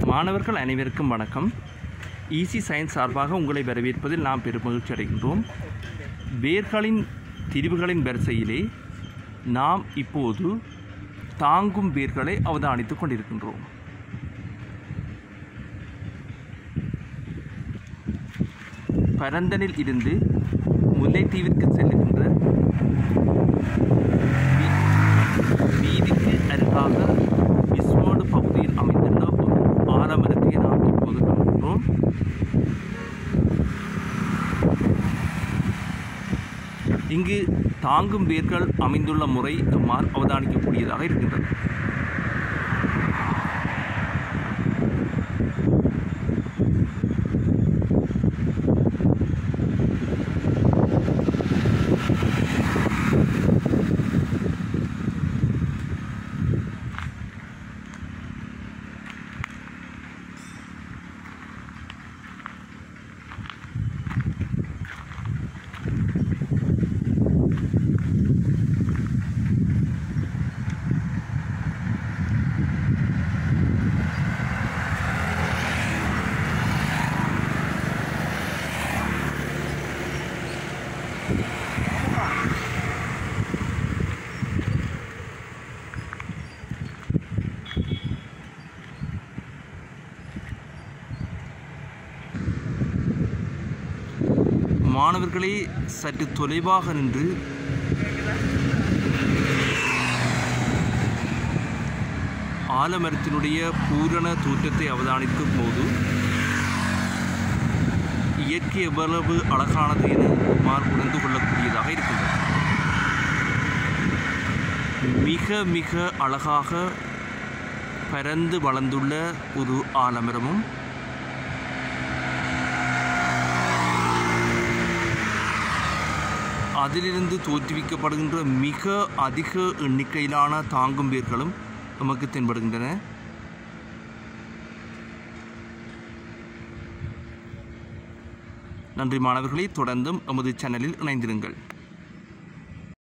மாணவர்கள் அனைவருக்கும் வணக்கம் ஈசி சயின்ஸ் சார்பாக உங்களை வரவேற்பதில் நாம் பெருமகிழ்ச்சி அடைகின்றோம் வேர்களின் திரிவுகளின் வரிசையிலே நாம் இப்போது தாங்கும் வேர்களை அவதானித்துக் கொண்டிருக்கின்றோம் பரந்தனில் இருந்து முல்லைத்தீவிற்கு செல்லுகின்ற வீ- வீதிக்கு அருகாக விஸ்வோடு பகுதியில் அமைந்துள்ள ஒரு ஆலமரத்தை நாம் இப்போது காண்கின்றோம் இங்கு தாங்கும் வேர்கள் அமைந்துள்ள முறை எம்மால் அவதானிக்கக்கூடியதாக இருக்கின்றது மாணவர்களே சற்று தொலைவாக நின்று ஆலமரத்தினுடைய பூரண தோற்றத்தை அவதானிக்கும் போது இயற்கை எவ்வளவு அழகானது என நம்மால் உணர்ந்து கொள்ளக்கூடியதாக இருக்கின்றது மிக மிக அழகாக பரந்து வளர்ந்துள்ள ஒரு ஆலமரமும் அதிலிருந்து தோற்றுவிக்கப்படுகின்ற மிக அதிக எண்ணிக்கையிலான தாங்கும் வேர்களும் நமக்கு தென்படுகின்றன நன்றி மாணவர்களே தொடர்ந்தும் எமது சேனலில் இணைந்திருங்கள்